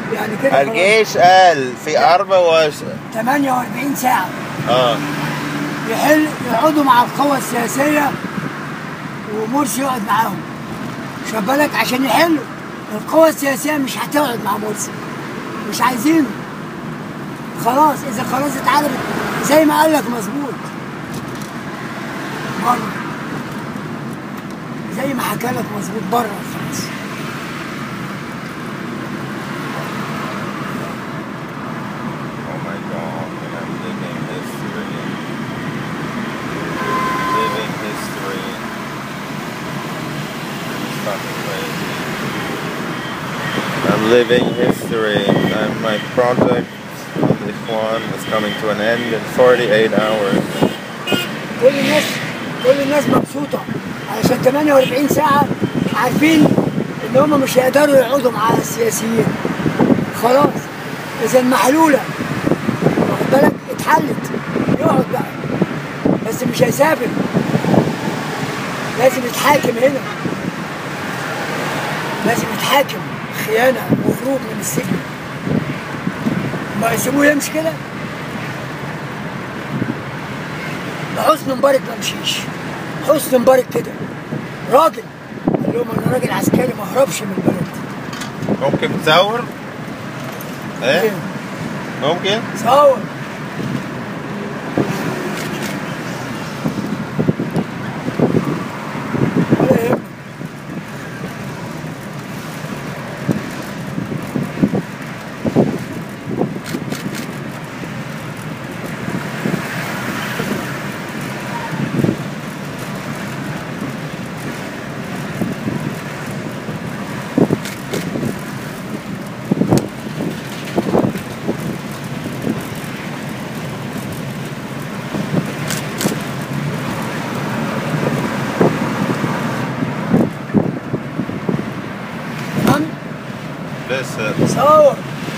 يعني كده خلاص. الجيش قال في أربع وش 48 ساعة اه يحل يقعدوا مع القوى السياسية ومرسي يقعد معاهم خد بالك عشان يحلوا القوى السياسية مش هتقعد مع مرسي مش عايزينه خلاص إذا خلاص اتعرفت زي ما قال لك مظبوط بره زي ما حكى لك مظبوط بره خلاص Oh my god, and I'm living history. Living history. It's fucking crazy. I'm living history, and my project on this one is coming to an end in 48 hours. كل الناس كل الناس مبسوطة علشان 48 ساعة عارفين إن هم مش هيقدروا يقعدوا مع السياسيين خلاص إذا المحلولة واخد بالك اتحلت يقعد بقى بس مش هيسافر لازم يتحاكم هنا لازم يتحاكم خيانة وهروب من السجن ما يسيبوه يمشي كده ده حسني مبارك ما مشيش حسني مبارك كده راجل قال لهم انا راجل عسكري ما اهربش من البلد ممكن تصور؟ ايه؟ ممكن؟ صور ولا يهمك. تمام لسه صور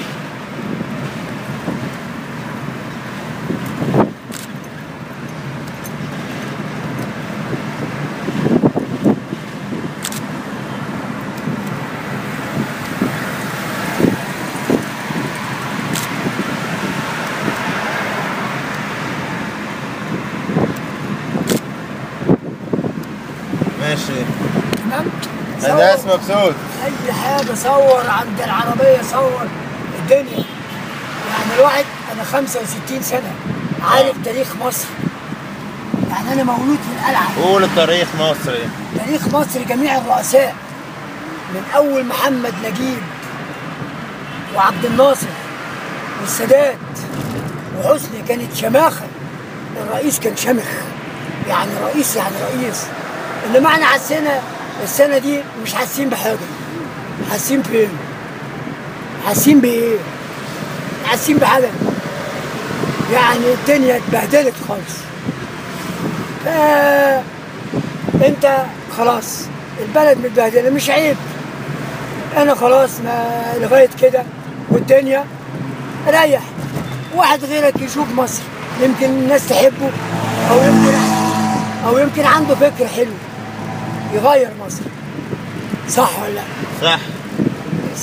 ماشي تمام الناس صور. مبسوط اي حاجه صور عند العربيه صور الدنيا يعني الواحد انا 65 سنه عارف تاريخ مصر يعني انا مولود في القلعه قول التاريخ مصري تاريخ مصر جميع الرؤساء من اول محمد نجيب وعبد الناصر والسادات وحسني كانت شماخه الرئيس كان شمخ يعني رئيس يعني رئيس انما احنا حسينا السنه دي مش حاسين بحاجه حاسين فين؟ حاسين بايه؟ حاسين بحاجه يعني الدنيا اتبهدلت خالص آه انت خلاص البلد متبهدله مش عيب انا خلاص ما لغايه كده والدنيا ريح واحد غيرك يشوف مصر يمكن الناس تحبه او يمكن او يمكن عنده فكر حلو يغير مصر صح ولا لا؟ صح بس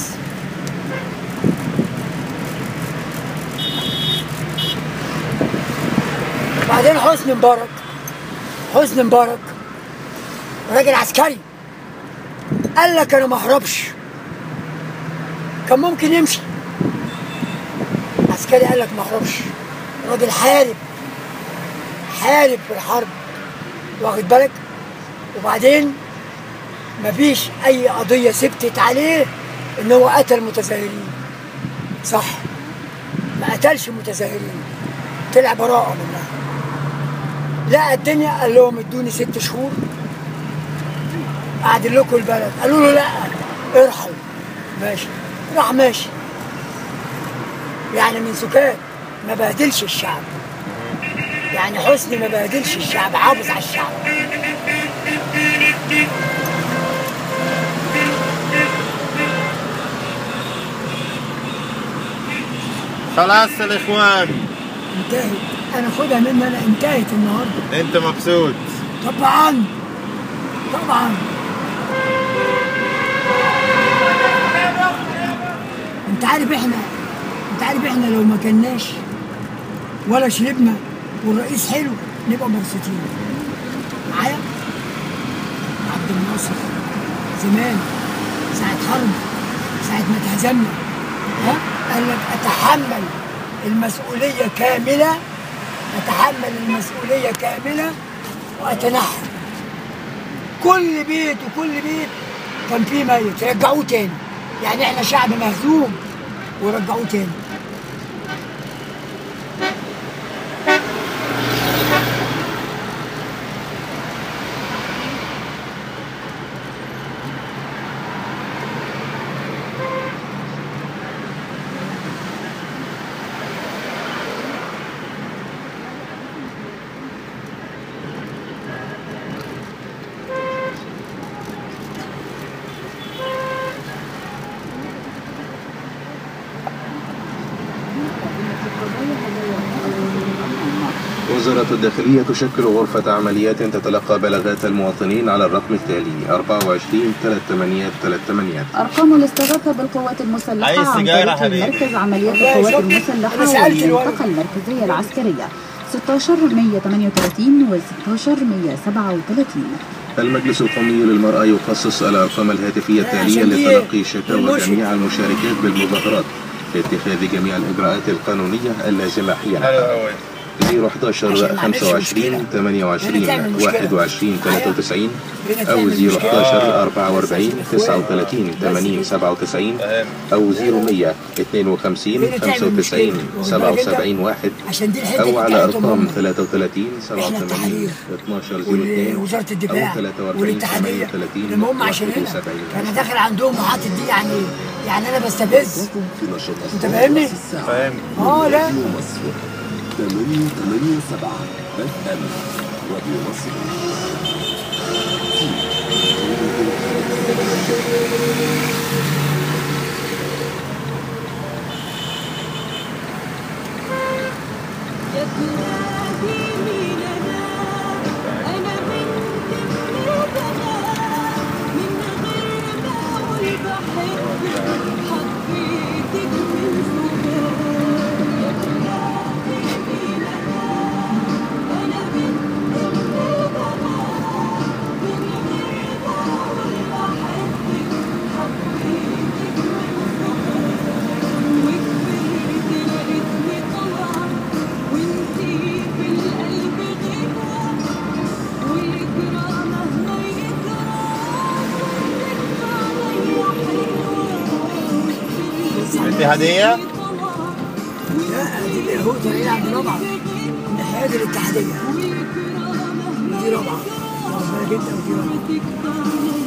بعدين حسني مبارك حسني مبارك راجل عسكري قال لك انا ما اهربش كان ممكن يمشي عسكري قال لك ما اهربش راجل حارب حارب في الحرب واخد بالك وبعدين مفيش اي قضيه ثبتت عليه ان هو قتل متظاهرين صح ما قتلش متظاهرين طلع براءه منها لقى الدنيا قال لهم ادوني ست شهور اعدل لكم البلد قالوا له لا ارحل ماشي راح ماشي يعني من سكات ما بهدلش الشعب يعني حسني ما بهدلش الشعب حافظ على الشعب خلاص الاخوان انتهت انا خدها مني انا انتهت النهارده انت مبسوط طبعا طبعا انت عارف احنا انت عارف احنا لو ما كناش ولا شربنا والرئيس حلو نبقى مبسوطين معايا عبد الناصر زمان ساعة حرب ساعة ما اتهزمنا ها قال لك اتحمل المسؤولية كاملة اتحمل المسؤولية كاملة واتنحى كل بيت وكل بيت كان فيه ميت رجعوه تاني يعني احنا شعب مهزوم ورجعوه تاني وزارة الداخلية تشكل غرفة عمليات تتلقى بلاغات المواطنين على الرقم التالي 24 38 38 أرقام الاستغاثة بالقوات المسلحة عايز عن سيجارة طريق حبيبي؟ مركز عمليات والله القوات شوف، المسلحة أنا سألت الولد. والمنطقة المركزية العسكرية 16 138 و 16 137 المجلس القومي للمرأة يخصص الأرقام الهاتفية التالية عشان دي لتلقي شكاوى المشرف. جميع المشاركات بالمظاهرات لاتخاذ جميع الإجراءات القانونية اللازمة حلو حينها قوي 011 عشان ما عملش 25 مشكلة. 28 تعمل مشكلة. 21 93 هنا أو تعمل مشكلة. 011 44 39 80 97 فاهم أو 0100 52 هنا تعمل 95 مشكلة. واخد بالك أنت؟ 77 1 عشان دي الحته أو دي على بتاعتهم أرقام هم. 33 احنا 87 التحرير 12 02 ووزاره الدفاع أو 43 والاتحاديه 38 لما هم عشان هنا 71. فانا داخل عندهم وحاطط دي يعني يعني انا بستفز في نشاط انت فاهمني؟ فاهم اه لا راديو مصر 887 اف ام راديو مصر يا بلادي مين انا انا بنت من البنات من غير ما اقول بحبك حبيتك من زمان يا بلادي مين انا انا بنت من البنات من غير ما اقول بحبك حبيتك من زمان وكبرت لقيتني طالعه وانتي في القلب غنى والجرى مهما يجرى بدي هدية؟ لا دي اللي هو طالعين عند رابعه من حياه الاتحاديه دي رابعه ربنا جدا ودي رابعه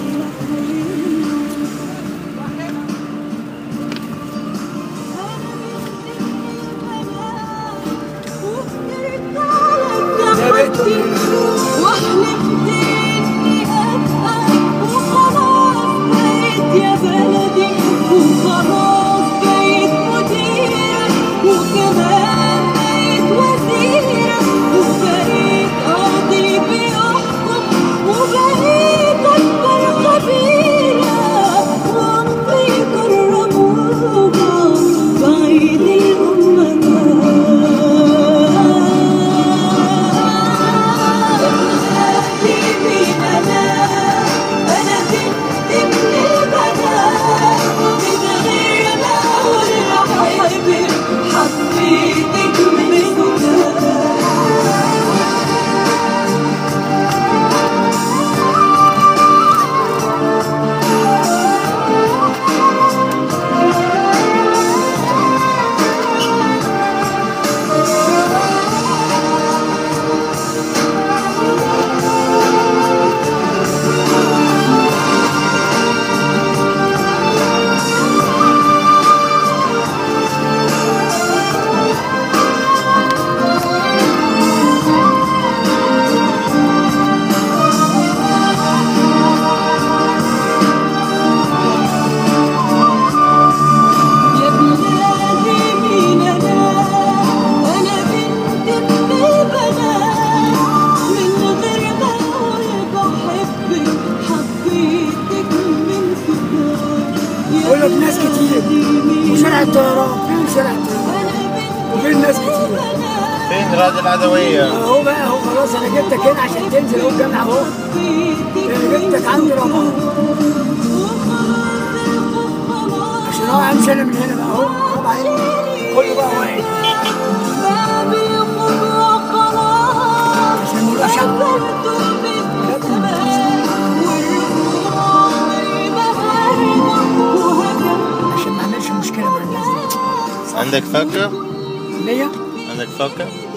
ده بيتهم واحلفت اني ابقى وخلاص بقيت يا بلدي وخلاص بقيت مديرة وكمان بقيت وزيرة وبقيت قاضي بيحكم وبقيت اكبر قبيلة وامي كرموها بعيد حبيتك من زمان اه في شارع تاني وفي ناس كتير فين راد العدوية؟ اهو بقى اهو خلاص انا جبتك هنا عشان تنزل اهو الجامعه اهو انا جبتك عند رابعه عشان هو امشي انا من هنا بقى اهو رابعه هنا كله بقى واقف عشان ما يبقاش عندك عشان ما اعملش مشكله مع الناس دي عندك فكة؟ ليا عندك فكة؟